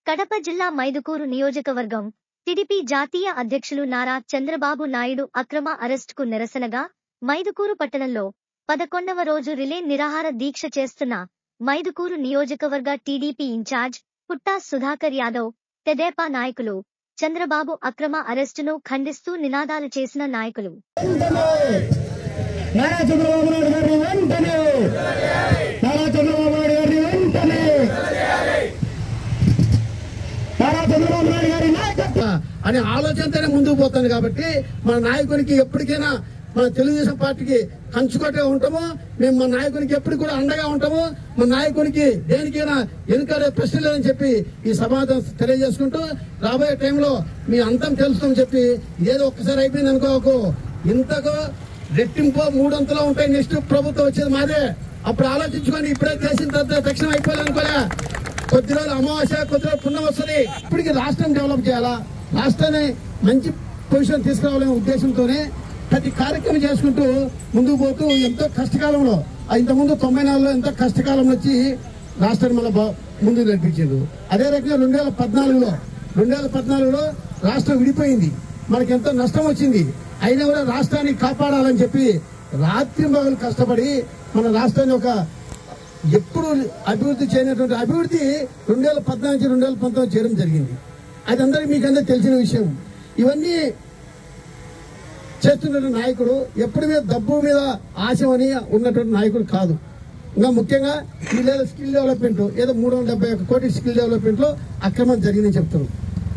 కడప జిల్లా మైదుకూరు నియోజకవర్గం టిడిపి జాతీయ అధ్యక్షులు నారా చంద్రబాబు నాయుడు అక్రమ అరెస్టుకు నిరసనగా మైదుకూరు పట్టణంలో పదకొండవ రోజు రిలే నిరాహార దీక్ష చేస్తున్న మైదుకూరు నియోజకవర్గ టీడీపీ ఇన్ఛార్జ్ పుట్టా సుధాకర్ యాదవ్ తెదేపా నాయకులు చంద్రబాబు అక్రమ అరెస్టును ఖండిస్తూ నినాదాలు చేసిన నాయకులు నారా చంద్రబాబు నాయుడు గారిని వెంటనే నారా చంద్రబాబు నాయుడు గారిని వెంటనే నారా చంద్రబాబు నాయుడు గారి నాయకత్వం అనే ఆలోచనతోనే ముందుకు పోతాను కాబట్టి మన నాయకునికి ఎప్పటికైనా మన తెలుగుదేశం పార్టీకి కంచుకోటే ఉంటాము మేము మన నాయకునికి ఎప్పుడు కూడా అండగా ఉంటాము మన నాయకునికి దేనికైనా వెనుకాడే ప్రశ్న లేదని చెప్పి ఈ సమాధానం తెలియజేసుకుంటూ రాబోయే టైంలో మీ అంతం తెలుస్తుందని చెప్పి ఏదో ఒక్కసారి అయిపోయింది అనుకోకు ఇంతకు రెట్టింపు మూడొంతులో ఉంటాయి నెక్స్ట్ ప్రభుత్వం వచ్చేది మాదే అప్పుడు ఆలోచించుకొని ఇప్పుడే చేసిన తర్వాత తక్షణం అయిపోయింది అనుకోలే కొద్ది రోజులు అమావాస్య కొద్ది రోజులు పుణ్యం వస్తుంది ఇప్పటికి రాష్ట్రం డెవలప్ చేయాలా రాష్ట్రాన్ని మంచి పొజిషన్ తీసుకురావాలనే ఉద్దేశంతోనే ప్రతి కార్యక్రమం చేసుకుంటూ ముందుకు పోతూ ఎంతో కష్టకాలంలో ఆ ఇంతకుముందు తొంభై నాలుగులో ఎంతో కష్టకాలంలో వచ్చి రాష్ట్రాన్ని మళ్ళీ బా- ముందుకు నడిపించారు అదే రకంగా రెండు వేల పద్నాలుగులో రెండు వేల పద్నాలుగులో రాష్ట్రం విడిపోయింది మనకి ఎంతో నష్టం వచ్చింది అయినా కూడా రాష్ట్రాన్ని కాపాడాలని చెప్పి రాత్రి మగలు కష్టపడి మన రాష్ట్రాన్ని ఒక ఎప్పుడు అభివృద్ధి చేయనటువంటి అభివృద్ధి రెండు వేల పద్నాలుగు నుంచి రెండు వేల పంతొమ్మిది చేయడం జరిగింది అది అందరికీ మీకు అందరూ తెలిసిన విషయం ఇవన్నీ చేస్తున్న నాయకుడు ఎప్పుడు మీద డబ్బు మీద ఆశ అని ఉన్నటువంటి నాయకుడు కాదు ఇంకా ముఖ్యంగా ఈ లేదా స్కిల్ డెవలప్మెంట్ ఏదో మూడు వందల డెబ్బై ఒక్క కోటి స్కిల్ డెవలప్మెంట్ లో అక్రమం జరిగిందని చెప్తున్నారు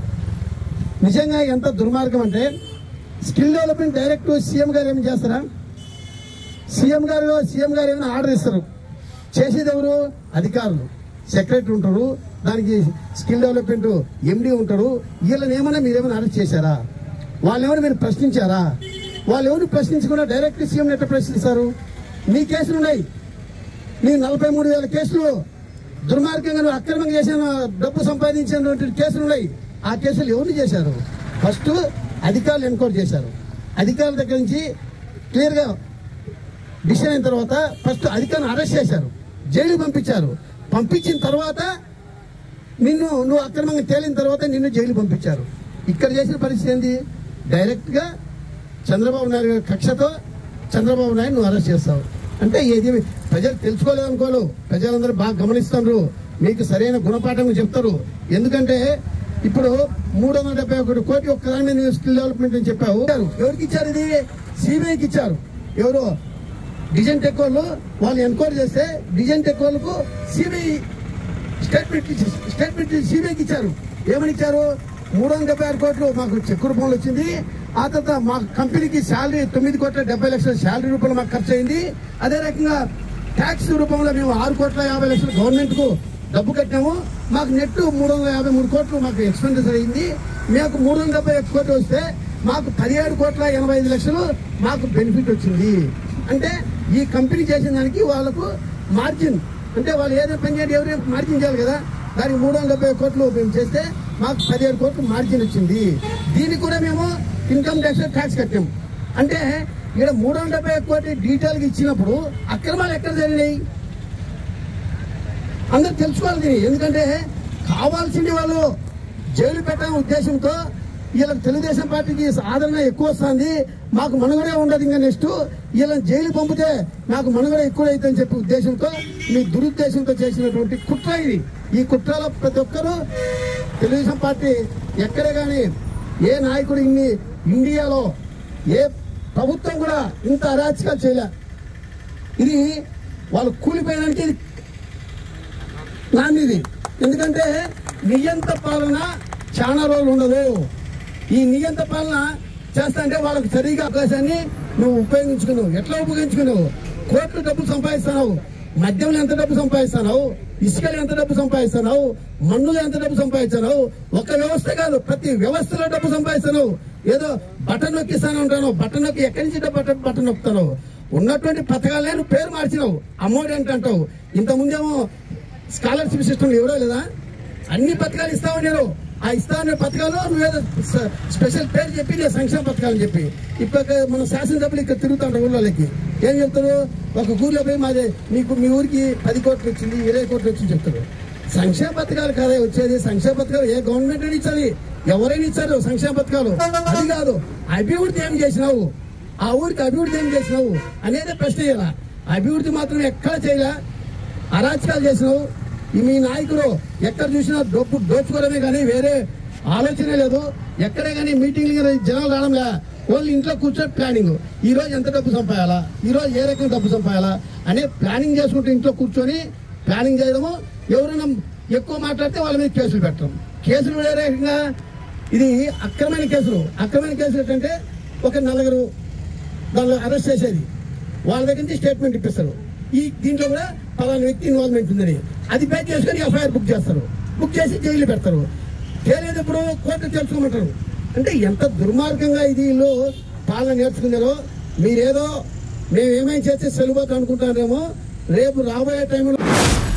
నిజంగా ఎంత దుర్మార్గం అంటే స్కిల్ డెవలప్మెంట్ డైరెక్ట్ సీఎం గారు ఏమి చేస్తారా సీఎం గారు సీఎం గారు ఏమైనా ఆర్డర్ ఇస్తారు చేసేది ఎవరు అధికారులు సెక్రటరీ ఉంటారు దానికి స్కిల్ డెవలప్మెంట్ ఎండి ఉంటారు వీళ్ళని ఏమైనా మీరేమైనా అరెస్ట్ చేశారా వాళ్ళు ఏమైనా మీరు ప్రశ్నించారా వాళ్ళు ఎవరు ప్రశ్నించకుండా డైరెక్ట్ సీఎం ఎట్లా ప్రశ్నిస్తారు నీ కేసులు ఉన్నాయి నీ నలభై మూడు వేల కేసులు దుర్మార్గంగా నువ్వు అక్రమంగా చేసిన డబ్బు సంపాదించినటువంటి కేసులు ఉన్నాయి ఆ కేసులు ఎవరు చేశారు ఫస్ట్ అధికారులు ఎన్క్వైరీ చేశారు అధికారుల దగ్గర నుంచి క్లియర్గా డిసిషన్ అయిన తర్వాత ఫస్ట్ అధికారిని అరెస్ట్ చేశారు జైలు పంపించారు పంపించిన తర్వాత నిన్ను నువ్వు అక్రమంగా తేలిన తర్వాత నిన్ను జైలు పంపించారు ఇక్కడ చేసిన పరిస్థితి ఏంది డైరెక్ట్ గా చంద్రబాబు నాయుడు గారి కక్షతో చంద్రబాబు నాయుడు నువ్వు అరెస్ట్ చేస్తావు అంటే ఏది ప్రజలు తెలుసుకోలేదు అనుకోలు ప్రజలందరూ బాగా గమనిస్తున్నారు మీకు సరైన గుణపాఠం చెప్తారు ఎందుకంటే ఇప్పుడు మూడు వందల డెబ్బై ఒకటి కోటి ఒక్కదాని మీద నువ్వు స్కిల్ డెవలప్మెంట్ అని చెప్పావు ఎవరికి ఇచ్చారు ఇది సిబిఐకి ఇచ్చారు ఎవరు డిజైన్ టెక్ వాళ్ళు వాళ్ళు ఎన్క్వైరీ చేస్తే డిజైన్ టెక్ వాళ్ళకు సిబిఐ స్టేట్మెంట్ ఇచ్చి- స్టేట్మెంట్ సిబిఐకి ఇచ్చారు ఏమని ఇచ్చారు మూడు వందల డెబ్బై ఆరు కోట్లు మాకు చెక్ రూపంలో వచ్చింది ఆ తర్వాత మా కంపెనీకి శాలరీ తొమ్మిది కోట్ల డెబ్బై లక్షల శాలరీ రూపంలో మాకు ఖర్చు అయింది అదే రకంగా ట్యాక్స్ రూపంలో మేము ఆరు కోట్ల యాభై లక్షలు గవర్నమెంట్ కు డబ్బు కట్టాము మాకు నెట్ మూడు వందల యాభై మూడు కోట్లు మాకు ఎక్స్పెండిచర్ అయింది మాకు మూడు వందల డెబ్బై ఒక్క కోట్లు వస్తే మాకు పదిహేడు కోట్ల ఎనభై ఐదు లక్షలు మాకు బెనిఫిట్ వచ్చింది అంటే ఈ కంపెనీ చేసిన దానికి వాళ్ళకు మార్జిన్ అంటే వాళ్ళు ఏదో పని చేయండి ఎవరైనా మార్జిన్ చేయాలి కదా దానికి మూడు వందల డెబ్బై కోట్లు మేము చేస్తే మాకు పదిహేడు కోట్లు మార్జిన్ వచ్చింది దీనికి కూడా మేము ఇన్కమ్ ట్యాక్స్ ట్యాక్స్ కట్టాము అంటే ఇక్కడ మూడు వందల డెబ్బై కోటి డీటెయిల్గా ఇచ్చినప్పుడు అక్రమాలు ఎక్కడ జరిగినాయి అందరు తెలుసుకోవాలి దీన్ని ఎందుకంటే కావాల్సింది వాళ్ళు జైలు పెట్టాలనే ఉద్దేశంతో వీళ్ళకి తెలుగుదేశం పార్టీకి ఆదరణ ఎక్కువ వస్తుంది మాకు మనుగడే ఉండదు ఇంకా నెక్స్ట్ వీళ్ళని జైలు పంపితే నాకు మనుగడ ఎక్కువ అవుతుందని చెప్పి ఉద్దేశంతో మీ దురుద్దేశంతో చేసినటువంటి కుట్ర ఇది ఈ కుట్రలో ప్రతి ఒక్కరూ తెలుగుదేశం పార్టీ ఎక్కడే కానీ ఏ నాయకుడు ఇన్ని ఇండియాలో ఏ ప్రభుత్వం కూడా ఇంత అరాచకాలు చేయలే ఇది వాళ్ళు కూలిపోయడానికి ఇది నాందిది ఎందుకంటే నియంత పాలన చాలా రోజులు ఉండదు ఈ నియంత పాలన చేస్తా అంటే వాళ్ళకి సరిగా అవకాశాన్ని నువ్వు ఉపయోగించుకున్నావు ఎట్లా ఉపయోగించుకున్నావు కోట్లు డబ్బు సంపాదిస్తున్నావు మద్యంలో ఎంత డబ్బు సంపాదిస్తున్నావు ఇసుకలు ఎంత డబ్బు సంపాదిస్తున్నావు మన్నులో ఎంత డబ్బు సంపాదిస్తున్నావు ఒక వ్యవస్థ కాదు ప్రతి వ్యవస్థలో డబ్బు సంపాదిస్తున్నావు ఏదో బటన్ నొక్కిస్తాను ఉంటాను బటన్ నొక్కి ఎక్కడి నుంచి డబ్బు బటన్ బటన్ నొక్కుతావు ఉన్నటువంటి పథకాలే నువ్వు పేరు మార్చినావు అమ్మఒడి అంటే అంటావు ఇంతకుముందేమో స్కాలర్షిప్ సిస్టమ్ ఎవరో లేదా అన్ని పథకాలు ఇస్తా ఉన్నారు ఆ ఇస్తా ఉన్న పథకాలు నువ్వేదో స- స్పెషల్ పేరు చెప్పి నేను సంక్షేమ పథకాలు చెప్పి ఇప్పుడు మన శాసనసభ్యులు ఇక్కడ తిరుగుతాంటారు ఊళ్ళోకి ఏం చెప్తారు ఒక ఊర్లో పోయి మాది మీకు మీ ఊరికి పది కోట్లు వచ్చింది ఇరవై కోట్లు వచ్చింది చెప్తారు సంక్షేమ పథకాలు కదా వచ్చేది సంక్షేమ పథకాలు ఏ గవర్నమెంట్ అయినా ఇచ్చాలి ఎవరైనా ఇచ్చారు సంక్షేమ పథకాలు అది కాదు అభివృద్ధి ఏం చేసినావు ఆ ఊరికి అభివృద్ధి ఏం చేసినావు అనేది ప్రశ్న ఇలా అభివృద్ధి మాత్రం ఎక్కడ చేయలే అరాచకాలు చేసినావు ఈ మీ నాయకులు ఎక్కడ చూసినా డబ్బు దోచుకోవడమే కానీ వేరే ఆలోచనే లేదు ఎక్కడే కానీ మీటింగ్లు కానీ జనాలు రావడంలే ఓన్లీ ఇంట్లో కూర్చొని ప్లానింగ్ ఈ రోజు ఎంత డబ్బు సంపాయాలా ఈ రోజు ఏ రకంగా డబ్బు సంపాయాలా అనే ప్లానింగ్ చేసుకుంటూ ఇంట్లో కూర్చొని ప్లానింగ్ చేయడము ఎవరైనా ఎక్కువ మాట్లాడితే వాళ్ళ మీద కేసులు పెట్టడం కేసులు ఏ రకంగా ఇది అక్రమైన కేసులు అక్రమైన కేసులు ఏంటంటే ఒక నలుగురు దానిలో అరెస్ట్ చేసేది వాళ్ళ దగ్గర నుంచి స్టేట్మెంట్ ఇప్పిస్తారు ఈ దీంట్లో కూడా పలానా వ్యక్తి ఇన్వాల్వ్మెంట్ ఉందని అది బేస్ చేసుకొని ఎఫ్ఐఆర్ బుక్ చేస్తారు బుక్ చేసి జైలు పెడతారు తేలేటప్పుడు కోర్టు తెలుసుకోమంటారు అంటే ఎంత దుర్మార్గంగా ఇది వీళ్ళు పాలన నేర్చుకున్నారో మీరేదో మేము ఏమేం చేస్తే సెలవుతో అనుకుంటారేమో రేపు రాబోయే టైంలో